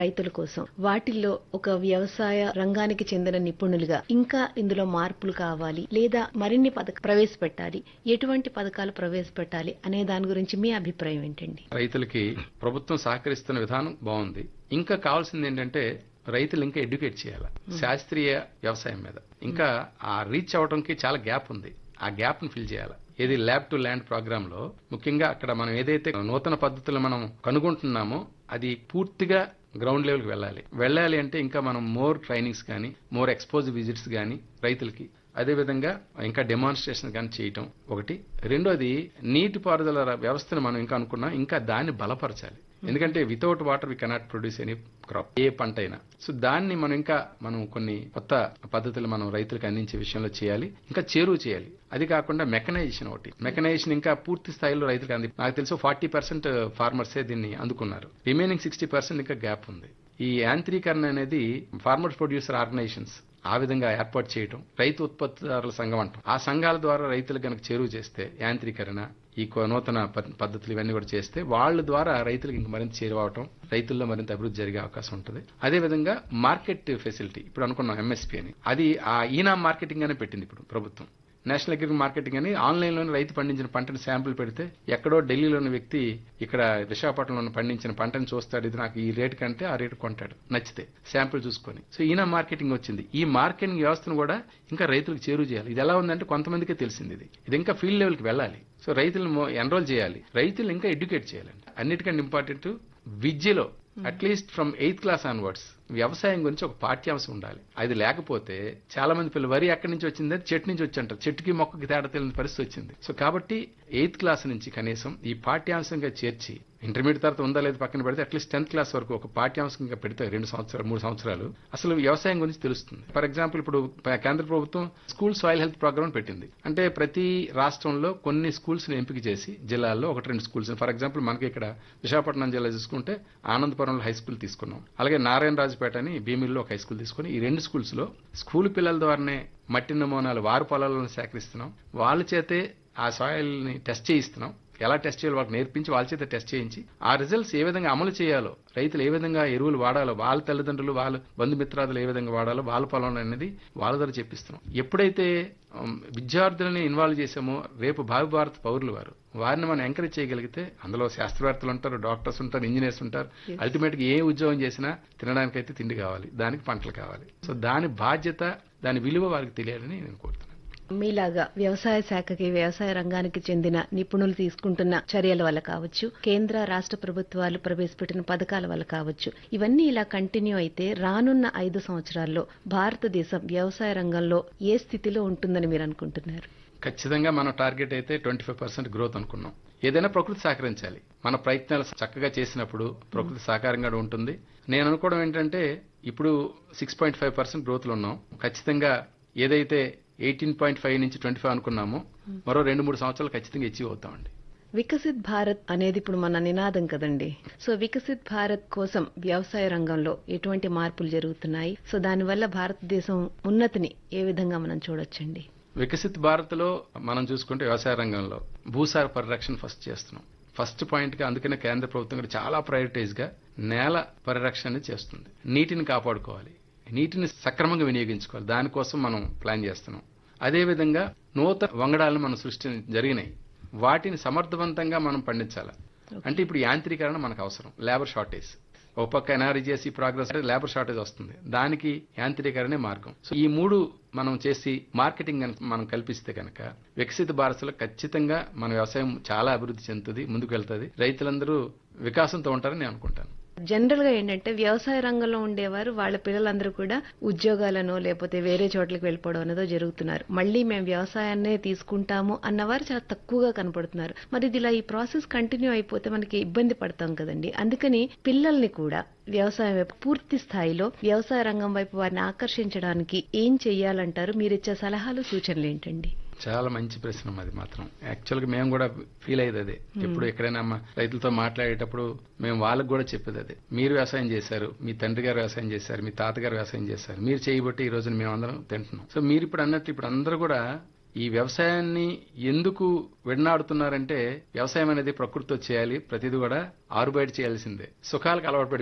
రైతుల కోసం వాటిల్లో ఒక వ్యవసాయ రంగానికి చెందిన నిపుణులుగా ఇంకా ఇందులో మార్పులు కావాలి లేదా మరిన్ని పథక ప్రవేశపెట్టాలి ఎటువంటి పథకాలు ప్రవేశపెట్టాలి అనే దాని గురించి మీ అభిప్రాయం ఏంటండి రైతులకి ప్రభుత్వం సహకరిస్తున్న విధానం బాగుంది ఇంకా కావాల్సింది ఏంటంటే రైతులు ఇంకా ఎడ్యుకేట్ చేయాలి శాస్త్రీయ వ్యవసాయం మీద ఇంకా ఆ రీచ్ అవడానికి చాలా గ్యాప్ ఉంది ఆ గ్యాప్ ని ఫిల్ చేయాలి ఏది ల్యాబ్ టు ల్యాండ్ ప్రోగ్రామ్ లో ముఖ్యంగా అక్కడ మనం ఏదైతే నూతన పద్ధతులు మనం కనుగొంటున్నామో అది పూర్తిగా గ్రౌండ్ లెవెల్కి వెళ్ళాలి వెళ్ళాలి అంటే ఇంకా మనం మోర్ ట్రైనింగ్స్ కానీ మోర్ ఎక్స్పోజ్ విజిట్స్ కానీ రైతులకి అదేవిధంగా ఇంకా డెమాన్స్ట్రేషన్ కానీ చేయటం ఒకటి రెండోది నీటిపారుదల వ్యవస్థను మనం ఇంకా అనుకున్నాం ఇంకా దాన్ని బలపరచాలి ఎందుకంటే without water we cannot produce any crop ఏ పంట అయినా సో దాన్ని మనం ఇంకా మనం కొన్ని కొత్త పద్ధతులు మనం రైతులకు అందించే విషయంలో చేయాలి ఇంకా చేరువ చేయాలి అది కాకుండా మెకనైజేషన్ ఒకటి మెకనైజేషన్ ఇంకా పూర్తి స్థాయిలో రైతులకు అంది నాకు తెలుసు ఫార్టీ పర్సెంట్ ఫార్మర్సే దీన్ని అందుకున్నారు రిమైనింగ్ సిక్స్టీ పర్సెంట్ ఇంకా గ్యాప్ ఉంది ఈ యాంత్రీకరణ అనేది ఫార్మర్ ప్రొడ్యూసర్ ఆర్గనైజేషన్స్ ఆ విధంగా ఏర్పాటు చేయడం రైతు ఉత్పత్తిదారుల సంఘం అంటాం ఆ సంఘాల ద్వారా రైతులకు కనుక చేరువ చేస్తే యాంత్రీకరణ ఈ కొ- నూతన పద్- పద్ధతులు ఇవన్నీ కూడా చేస్తే వాళ్ళ ద్వారా రైతులకు ఇంక మరింత చేరువవటం రైతుల్లో మరింత అభివృద్ధి జరిగే అవకాశం ఉంటుంది అదేవిధంగా మార్కెట్ ఫెసిలిటీ ఇప్పుడు అనుకున్నాం ఎంఎస్పీ అని అది ఆ ఈనా మార్కెటింగ్ అనే పెట్టింది ఇప్పుడు ప్రభుత్వం నేషనల్ అగ్రి మార్కెటింగ్ అని ఆన్లైన్ లోనే రైతు పండించిన పంటని శాంపుల్ పెడితే ఎక్కడో ఢిల్లీలోని వ్యక్తి ఇక్కడ విశాఖపట్నంలో పండించిన పంటని చూస్తాడు ఇది నాకు ఈ రేటు కంటే ఆ రేటు కొంటాడు నచ్చితే శాంపుల్ చూసుకొని సో ఈయన మార్కెటింగ్ వచ్చింది ఈ మార్కెటింగ్ వ్యవస్థను కూడా ఇంకా రైతులకు చేరువ చేయాలి ఇది ఎలా ఉందంటే కొంతమందికే తెలిసింది ఇది ఇది ఇంకా ఫీల్డ్ లెవెల్కి వెళ్ళాలి సో రైతులను ఎన్రోల్ చేయాలి రైతులు ఇంకా ఎడ్యుకేట్ చేయాలండి అన్నిటికంటే ఇంపార్టెంట్ విద్యలో at least from eighth class onwards వ్యవసాయం గురించి ఒక పాఠ్యాంశం ఉండాలి అది లేకపోతే చాలా మంది పిల్లలు వరి ఎక్కడి నుంచి వచ్చింది చెట్టు నుంచి వచ్చి అంటారు చెట్టుకి మొక్కకి తేడా తెలియని పరిస్థితి వచ్చింది సో కాబట్టి ఎయిత్ క్లాస్ నుంచి కనీసం ఈ పాఠ్యాంశంగా చేర్చి ఇంటర్మీడియట్ తర్వాత ఉందా లేదు పక్కన పెడితే అట్లీస్ట్ టెన్త్ క్లాస్ వరకు ఒక పాఠ్యాంశంగా పెడితే రెండు సంవత్సరాలు మూడు సంవత్సరాలు అసలు వ్యవసాయం గురించి తెలుస్తుంది ఫర్ ఎగ్జాంపుల్ ఇప్పుడు ప- కేంద్ర ప్రభుత్వం స్కూల్ సాయిల్ హెల్త్ ప్రోగ్రామ్ పెట్టింది అంటే ప్రతి రాష్ట్రంలో కొన్ని స్కూల్స్ ని ఎంపిక చేసి జిల్లాల్లో ఒకటి రెండు స్కూల్స్ ఫర్ ఎగ్జాంపుల్ మనకి ఇక్కడ విశాఖపట్నం జిల్లా చూసుకుంటే ఆనందపురంలో హై స్కూల్ తీసుకున్నాం అలాగే నారాయణరాజుపేట అని భీమిల్లో ఒక హై స్కూల్ తీసుకుని ఈ రెండు స్కూల్స్ లో స్కూల్ పిల్లల ద్వారానే మట్టి నమూనాలు వారు పొలాలను సేకరిస్తున్నాం వాళ్ళ చేతే ఆ సాయిల్ ని టెస్ట్ చేయిస్తున్నాం ఎలా టెస్ట్ చేయాలో వాళ్ళకి నేర్పించి వాళ్ళ చేత టెస్ట్ చేయించి ఆ రిజల్ట్స్ ఏ విధంగా అమలు చేయాలో రైతులు ఏ విధంగా ఎరువులు వాడాలో వాళ్ళ తల్లిదండ్రులు వాళ్ళ బంధుమిత్రాదులు ఏ విధంగా వాడాలో వాళ్ళ పొలం అనేది వాళ్ళ ద్వారా చెప్పిస్తున్నాం ఎప్పుడైతే ఉమ్, విద్యార్థులని ఇన్వాల్వ్ చేసామో రేపు భావి భారత పౌరులు వారు వారిని మనం ఎంకరేజ్ చేయగలిగితే అందులో శాస్త్రవేత్తలు ఉంటారు డాక్టర్స్ ఉంటారు ఇంజనీర్స్ ఉంటారు అల్టిమేట్ గా ఏ ఉద్యోగం చేసినా తినడానికైతే తిండి కావాలి దానికి పంటలు కావాలి సో దాని బాధ్యత దాని విలువ వారికి తెలియాలని నేను కోరుతున్నాను మీలాగా వ్యవసాయ శాఖకి వ్యవసాయ రంగానికి చెందిన నిపుణులు తీసుకుంటున్న చర్యల వల్ల కావచ్చు కేంద్ర రాష్ట్ర ప్రభుత్వాలు ప్రవేశపెట్టిన పథకాల వల్ల కావచ్చు ఇవన్నీ ఇలా కంటిన్యూ అయితే రానున్న ఐదు సంవత్సరాల్లో భారతదేశం వ్యవసాయ రంగంలో ఏ స్థితిలో ఉంటుందని మీరు అనుకుంటున్నారు ఖచ్చితంగా మన టార్గెట్ అయితే ట్వంటీ ఫైవ్ పర్సెంట్ గ్రోత్ అనుకున్నాం ఏదైనా ప్రకృతి సహకరించాలి మన ప్రయత్నాలు చక్కగా చేసినప్పుడు ప్రకృతి సహకారంగా ఉంటుంది నేను అనుకోవడం ఏంటంటే ఇప్పుడు six point five percent growth లో ఉన్నాం ఖచ్చితంగా ఏదైతే ఎయిటీన్ పాయింట్ ఫైవ్ నుంచి ట్వంటీ ఫైవ్ అనుకున్నామో మరో రెండు మూడు సంవత్సరాలు ఖచ్చితంగా అచీవ్ అవుతామండి వికసిత్ భారత్ అనేది ఇప్పుడు మన నినాదం కదండి సో వికసిత్ భారత్ కోసం వ్యవసాయ రంగంలో ఎటువంటి మార్పులు జరుగుతున్నాయి సో దానివల్ల భారతదేశం ఉన్నతిని ఏ విధంగా మనం చూడొచ్చండి వికసిత్ భారత్ లో మనం చూసుకుంటే వ్యవసాయ రంగంలో భూసార పరిరక్షణ ఫస్ట్ చేస్తున్నాం ఫస్ట్ పాయింట్ గా అందుకనే కేంద్ర ప్రభుత్వం కూడా చాలా ప్రయారిటైజ్ గా నేల పరిరక్షణ అనేది చేస్తుంది నీటిని కాపాడుకోవాలి నీటిని సక్రమంగా వినియోగించుకోవాలి దానికోసం మనం ప్లాన్ చేస్తున్నాం అదేవిధంగా నూతన వంగడాలను మనం సృష్టి జరిగినాయి వాటిని సమర్థవంతంగా మనం పండించాలి అంటే ఇప్పుడు యాంత్రీకరణ మనకు అవసరం లేబర్ షార్టేజ్ ఒక పక్క ఎన్ఆర్జీఎస్సీ ప్రోగ్రెస్ లేబర్ షార్టేజ్ వస్తుంది దానికి యాంత్రీకరణే మార్గం సో ఈ మూడు మనం చేసి మార్కెటింగ్ గనుక మనం కల్పిస్తే కనుక వికసిత భారత్లో ఖచ్చితంగా మన వ్యవసాయం చాలా అభివృద్ధి చెందుతుంది ముందుకు వెళ్తుంది రైతులందరూ వికాసంతో ఉంటారని నేను అనుకుంటాను జనరల్ గా ఏంటంటే వ్యవసాయ రంగంలో ఉండేవారు వాళ్ళ పిల్లలందరూ కూడా ఉద్యోగాలను లేకపోతే వేరే చోట్లకి వెళ్ళిపోవడం అనేదో జరుగుతున్నారు మళ్ళీ మేము వ్యవసాయాన్నే తీసుకుంటాము అన్నవారు చాలా తక్కువగా కనపడుతున్నారు మరి ఇది ఇలా ఈ ప్రాసెస్ కంటిన్యూ అయిపోతే మనకి ఇబ్బంది పడతాం కదండి అందుకని పిల్లల్ని కూడా వ్యవసాయం వైపు పూర్తి స్థాయిలో వ్యవసాయ రంగం వైపు వారిని ఆకర్షించడానికి ఏం చెయ్యాలంటారు మీరిచ్చే సలహాలు సూచనలు ఏంటండి చాలా మంచి ప్రశ్న అది మాత్రం యాక్చువల్ గా మేము కూడా ఫీల్ అయ్యేది అదే ఎప్పుడు ఎక్కడైనా మా రైతులతో మాట్లాడేటప్పుడు మేము వాళ్ళకి కూడా చెప్పేది అదే మీరు వ్యవసాయం చేశారు మీ తండ్రి గారు వ్యవసాయం చేశారు మీ తాతగారు వ్యవసాయం చేశారు మీరు చేయబట్టి ఈ రోజున మేము అందరం తింటున్నాం సో మీరు ఇప్పుడు అన్నట్టు ఇప్పుడు అందరూ కూడా ఈ వ్యవసాయాన్ని ఎందుకు విడనాడుతున్నారంటే వ్యవసాయం అనేది ప్రకృతితో చేయాలి ప్రతిది కూడా ఆరుబయట చేయాల్సిందే సుఖాలకు అలవాటు పడిపోయాం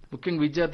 ముఖ్యంగా విద్యార్థులు